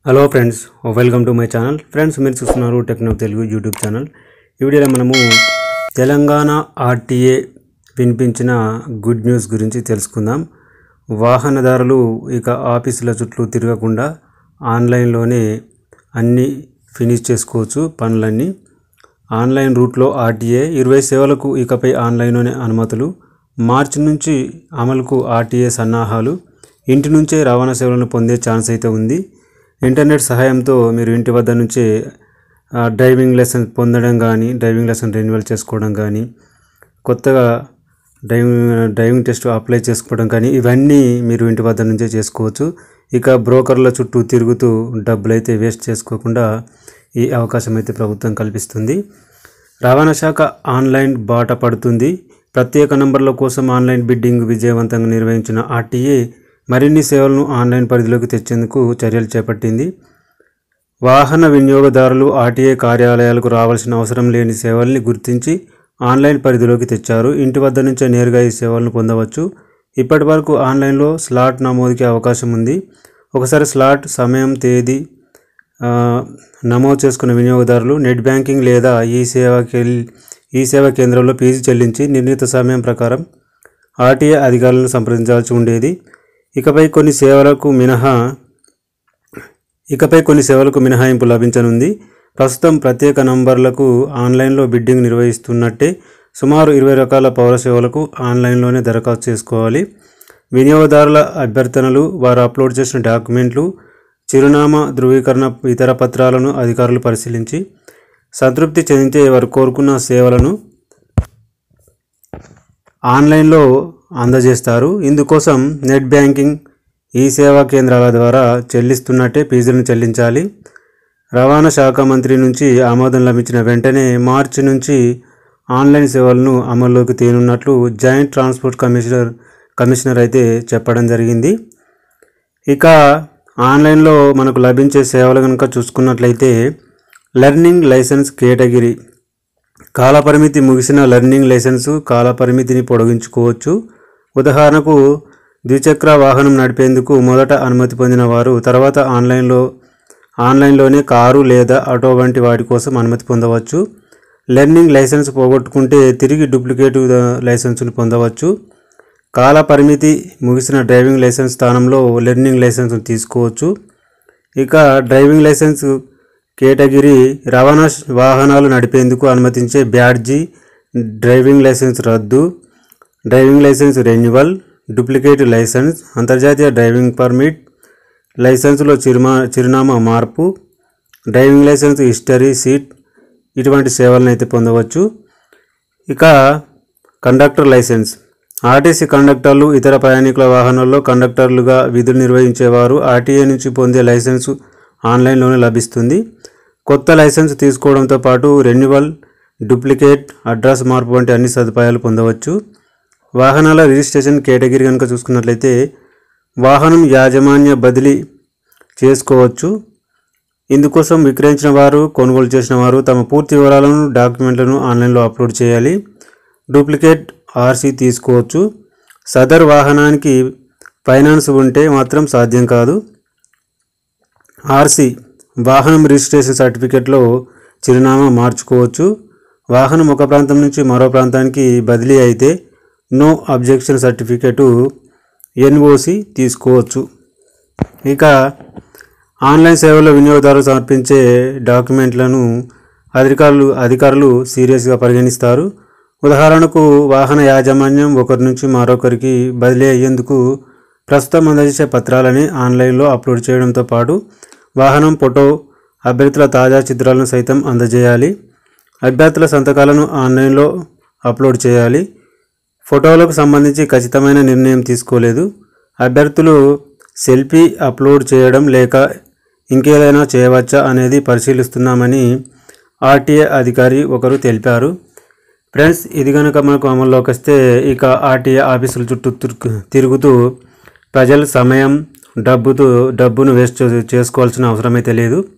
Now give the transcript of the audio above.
hello friends welcome to my channel friends మీరు చూస్తున్నారు Techno Telugu YouTube channel ఈ వీడియోలో మనము తెలంగాణ ఆర్టీఏ వినిపించిన గుడ్ న్యూస్ గురించి తెలుసుకుందాం వాహనదారులు ఇక ఆఫీసుల చుట్టూ తిరగకుండా ఆన్లైన్లోనే అన్నీ ఫినిష్ చేసుకోవచ్చు పనులన్నీ ఆన్లైన్ రూట్లో ఆర్టీఏ ఇరవై సేవలకు ఇకపై ఆన్లైన్లోనే అనుమతులు మార్చి నుంచి అమలుకు ఆర్టీఏ సన్నాహాలు ఇంటి నుంచే రవాణా సేవలను పొందే ఛాన్స్ అయితే ఉంది ఇంటర్నెట్ సహాయంతో మీరు ఇంటి వద్ద నుంచే ఆ, డ్రైవింగ్ లెసన్ పొందడం కానీ డ్రైవింగ్ లెసన్ రెన్యువల్ చేసుకోవడం కానీ కొత్తగా డ్రైవింగ్ డ్రైవింగ్ టెస్ట్ అప్లై చేసుకోవడం కానీ ఇవన్నీ మీరు ఇంటి వద్ద నుంచే చేసుకోవచ్చు ఇక బ్రోకర్ల చుట్టూ తిరుగుతూ డబ్బులు అయితే వేస్ట్ చేసుకోకుండా ఈ అవకాశం అయితే ప్రభుత్వం కల్పిస్తుంది రవాణా శాఖ ఆన్లైన్ బాట పడుతుంది ప్రత్యేక నంబర్ల కోసం ఆన్లైన్ బిడ్డింగ్ విజయవంతంగా నిర్వహించిన ఆర్టీఏ మరిన్ని సేవలను ఆన్లైన్ పరిధిలోకి తెచ్చేందుకు చర్యలు చేపట్టింది వాహన వినియోగదారులు ఆర్టీఏ కార్యాలయాలకు రావాల్సిన అవసరం లేని సేవల్ని గుర్తించి ఆన్లైన్ పరిధిలోకి తెచ్చారు ఇంటి వద్ద నుంచే నేరుగా ఈ సేవలను పొందవచ్చు ఇప్పటి వరకు ఆన్లైన్లో స్లాట్ నమోదుకి అవకాశం ఉంది ఒకసారి స్లాట్ సమయం తేదీ ఆ, నమోదు చేసుకున్న వినియోగదారులు నెట్ బ్యాంకింగ్ లేదా ఈ సేవకి ఈ సేవా కేంద్రంలో ఫీజు చెల్లించి నిర్ణీత సమయం ప్రకారం ఆర్టీఏ అధికారులను సంప్రదించాల్సి ఉండేది ఇకపై కొన్ని సేవలకు మినహా ఇకపై కొన్ని సేవలకు మినహాయింపు లభించనుంది ప్రస్తుతం ప్రత్యేక నంబర్లకు ఆన్లైన్లో బిడ్డింగ్ నిర్వహిస్తున్నట్టే సుమారు ఇరవై రకాల పౌర సేవలకు ఆన్లైన్లోనే దరఖాస్తు చేసుకోవాలి వినియోగదారుల అభ్యర్థనలు వారు అప్లోడ్ చేసిన డాక్యుమెంట్లు చిరునామా ధృవీకరణ ఇతర పత్రాలను అధికారులు పరిశీలించి సంతృప్తి చెందితే వారు కోరుకున్న సేవలను ఆన్లైన్లో అందజేస్తారు ఇందుకోసం నెట్ బ్యాంకింగ్ ఈ సేవా కేంద్రాల ద్వారా చెల్లిస్తున్నట్టే ఫీజులను చెల్లించాలి రవాణా శాఖ మంత్రి నుంచి ఆమోదం లభించిన వెంటనే మార్చి నుంచి ఆన్లైన్ సేవలను అమల్లోకి తేనున్నట్లు జాయింట్ ట్రాన్స్పోర్ట్ కమిషనర్ కమిషనర్ అయితే చెప్పడం జరిగింది ఇక ఆన్లైన్లో మనకు లభించే సేవలు కనుక చూసుకున్నట్లయితే లెర్నింగ్ లైసెన్స్ కేటగిరీ కాలపరిమితి ముగిసిన లెర్నింగ్ లైసెన్సు కాలపరిమితిని పొడిగించుకోవచ్చు ఉదాహరణకు ద్విచక్ర వాహనం నడిపేందుకు మొదట అనుమతి పొందిన వారు తర్వాత ఆన్లైన్లో ఆన్లైన్లోనే కారు లేదా ఆటో వంటి వాటి కోసం అనుమతి పొందవచ్చు లెర్నింగ్ లైసెన్స్ పోగొట్టుకుంటే తిరిగి డూప్లికేట్ లైసెన్సును పొందవచ్చు కాల పరిమితి ముగిసిన డ్రైవింగ్ లైసెన్స్ స్థానంలో లెర్నింగ్ లైసెన్స్ తీసుకోవచ్చు ఇక డ్రైవింగ్ లైసెన్స్ కేటగిరీ రవాణా శ్- వాహనాలు నడిపేందుకు అనుమతించే బ్యాడ్జీ డ్రైవింగ్ లైసెన్స్ రద్దు driving licence renewal duplicate licence అంతర్జాతీయ డ్రైవింగ్ పర్మిట్ లైసెన్స్లో చిరుమా చిరునామా మార్పు డ్రైవింగ్ లైసెన్స్ హిస్టరీ సీట్ ఇటువంటి సేవలను అయితే పొందవచ్చు ఇక కండక్టర్ లైసెన్స్ ఆర్టీసీ కండక్టర్లు ఇతర ప్రయాణికుల వాహనాల్లో కండక్టర్లుగా విధులు నిర్వహించేవారు ఆర్టీఏ నుంచి పొందే లైసెన్సు ఆన్లైన్లోనే లభిస్తుంది కొత్త లైసెన్స్ తీసుకోవడంతో పాటు రెన్యువల్ డూప్లికేట్ అడ్రస్ మార్పు వంటి అన్ని సదుపాయాలు పొందవచ్చు వాహనాల రిజిస్ట్రేషన్ కేటగిరీ కనుక చూసుకున్నట్లయితే వాహనం యాజమాన్య బదిలీ చేసుకోవచ్చు ఇందుకోసం విక్రయించిన వారు కొనుగోలు చేసిన వారు తమ పూర్తి వివరాలను డాక్యుమెంట్లను ఆన్లైన్లో అప్లోడ్ చేయాలి డూప్లికేట్ ఆర్సీ తీసుకోవచ్చు సదర్ వాహనానికి ఫైనాన్స్ ఉంటే మాత్రం సాధ్యం కాదు ఆర్సీ వాహనం రిజిస్ట్రేషన్ సర్టిఫికెట్లో చిరునామా మార్చుకోవచ్చు వాహనం ఒక ప్రాంతం నుంచి మరో ప్రాంతానికి బదిలీ అయితే నో అబ్జెక్షన్ సర్టిఫికెటు ఎన్ఓసి తీసుకోవచ్చు ఇక ఆన్లైన్ సేవల్లో వినియోగదారులు సమర్పించే డాక్యుమెంట్లను అధికారులు అధికారులు సీరియస్గా పరిగణిస్తారు ఉదాహరణకు వాహన యాజమాన్యం ఒకరి నుంచి మరొకరికి బదిలీ అయ్యేందుకు ప్రస్తుతం అందజేసే పత్రాలని ఆన్లైన్లో అప్లోడ్ చేయడంతో పాటు వాహనం ఫోటో అభ్యర్థుల తాజా చిత్రాలను సైతం అందజేయాలి అభ్యర్థుల సంతకాలను ఆన్లైన్లో అప్లోడ్ చేయాలి ఫోటోలకు సంబంధించి ఖచ్చితమైన నిర్ణయం తీసుకోలేదు అభ్యర్థులు సెల్ఫీ అప్లోడ్ చేయడం లేక ఇంకేదైనా చేయవచ్చా అనేది పరిశీలిస్తున్నామని ఆర్టీఏ అధికారి ఒకరు తెలిపారు ఫ్రెండ్స్ ఇది కనుక మనకు అమల్లోకి వస్తే ఇక ఆర్టీఏ ఆఫీసుల చుట్టూ తిరుగు- తిరుగుతూ ప్రజల సమయం డబ్బుతో డబ్బును వేస్ట్ చే- చేసుకోవాల్సిన అవసరమైతే లేదు